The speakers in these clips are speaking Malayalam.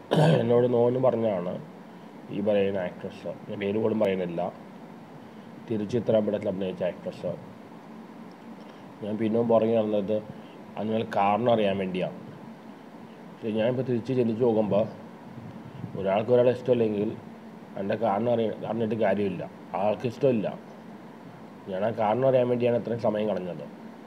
എന്നോട് നോന്ന് പറഞ്ഞാണ് ഈ പറയുന്ന ആക്ട്രസ് ഞാൻ പേര് പോലും പറയുന്നില്ല തിരുച്ചിത്രമ്പലത്തിൽ അഭിനയിച്ച ആക്ട്രസ് ഞാൻ പിന്നെയും പുറകെ നടന്നത് അതിനുള്ള കാരണം അറിയാൻ വേണ്ടിയാണ് പക്ഷേ ഞാനിപ്പോൾ തിരിച്ച് ചിന്തിച്ച് നോക്കുമ്പോൾ ഒരാൾക്ക് ഒരാളെ ഇഷ്ടമില്ലെങ്കിൽ എൻ്റെ കാരണം അറിയ അറിഞ്ഞിട്ട് കാര്യമില്ല ആൾക്ക് ഇഷ്ടമില്ല ഞാൻ ആ കാരണം അറിയാൻ വേണ്ടിയാണ് ഇത്രയും സമയം കളഞ്ഞത്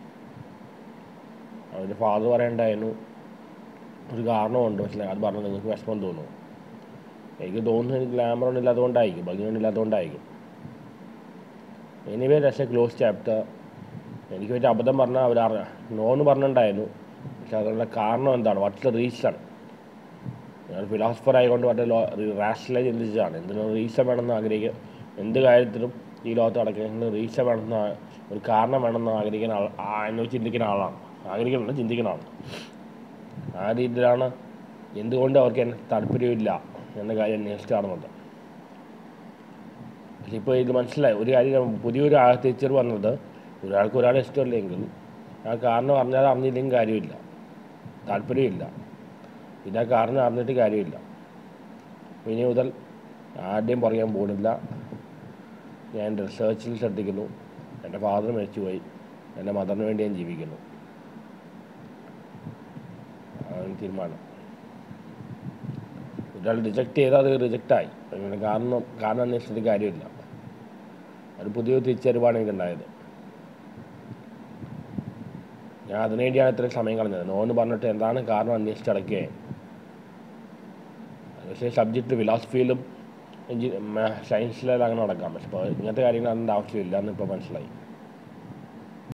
അവൻ്റെ ഫാദർ പറയണ്ടായിരുന്നു ഒരു കാരണമുണ്ട് പക്ഷേ അത് പറഞ്ഞ് നിങ്ങൾക്ക് വിഷമം തോന്നും എനിക്ക് തോന്നുന്നു എനിക്ക് ഗ്ലാമർ ഒന്നും ഇല്ലാത്തതുകൊണ്ടായിരിക്കും ഭംഗിയൊന്നും ഇല്ലാത്തതുകൊണ്ടായിരിക്കും എനിവേ രക്ഷ ക്ലോസ് ചാപ്റ്റർ എനിക്ക് പറ്റിയ അബദ്ധം പറഞ്ഞാൽ അവർ അറി നോന്ന് പറഞ്ഞിട്ടുണ്ടായിരുന്നു പക്ഷെ അതിനുള്ള കാരണം എന്താണ് വാട്ട്സ് ദ റീസൺ ഞാൻ ഫിലോസഫർ ആയതുകൊണ്ട് വളരെ ലോ റാഷണലായി ചിന്തിച്ചതാണ് എന്തിനും റീസൺ വേണമെന്ന് ആഗ്രഹിക്കുക എന്ത് കാര്യത്തിലും ഈ ലോകത്ത് നടക്കുന്ന റീസൺ വേണമെന്ന് ആ- ഒരു കാരണം വേണമെന്ന് ആഗ്രഹിക്കുന്ന ആൾ ആ എന്ന് ചിന്തിക്കുന്ന ആളാണ് ആഗ്രഹിക്കുന്നുണ്ട് ചിന്തിക്കുന്ന ആളാണ് ആ രീതിയിലാണ് എന്തുകൊണ്ട് അവർക്ക് എന്നെ താല്പര്യമില്ല എന്ന കാര്യം അന്വേഷിച്ച് കാണുന്നുണ്ട് പക്ഷെ ഇപ്പോൾ ഇത് മനസ്സിലായി ഒരു കാര്യം പുതിയൊരു ആ തിരിച്ചറിവ് വന്നത് ഒരാൾക്ക് ഒരാളെ ഇഷ്ടമില്ലെങ്കിൽ ആ കാരണം അറിഞ്ഞാൽ അറിഞ്ഞില്ലെങ്കിൽ കാര്യമില്ല താല്പര്യമില്ല പിന്നെ ആ കാരണം അറിഞ്ഞിട്ട് കാര്യമില്ല ഇനി മുതൽ ആരുടെയും പറയാൻ പോകുന്നില്ല ഞാൻ എൻ്റെ റിസർച്ചിൽ ശ്രദ്ധിക്കുന്നു എൻ്റെ ഫാദർ മരിച്ചുപോയി എൻ്റെ മദറിന് വേണ്ടി ഞാൻ ജീവിക്കുന്നു അതാണ് തീരുമാനം ഒരാൾ റിജക്റ്റ് ചെയ്താൽ അത് റിജക്റ്റായി അങ്ങനെ കാരണം കാരണം അന്വേഷിച്ചിട്ട് കാര്യമില്ല അത് പുതിയൊരു തിരിച്ചറിവാണ് എനിക്കുണ്ടായത് ഞാൻ അതിനു വേണ്ടിയാണ് ഇത്രയും സമയം കളഞ്ഞത് നോന്ന് പറഞ്ഞിട്ട് എന്താണ് കാരണം അന്വേഷിച്ചടക്കുകയെ പക്ഷേ സബ്ജക്റ്റ് ഫിലോസഫിയിലും എഞ്ചി സയൻസിലെല്ലാം അങ്ങനെ നടക്കാം പക്ഷെ ഇപ്പോൾ ഇങ്ങനത്തെ കാര്യങ്ങൾ അതിൻ്റെ ആവശ്യമില്ല എന്ന് ഇപ്പോൾ മനസ്സിലായി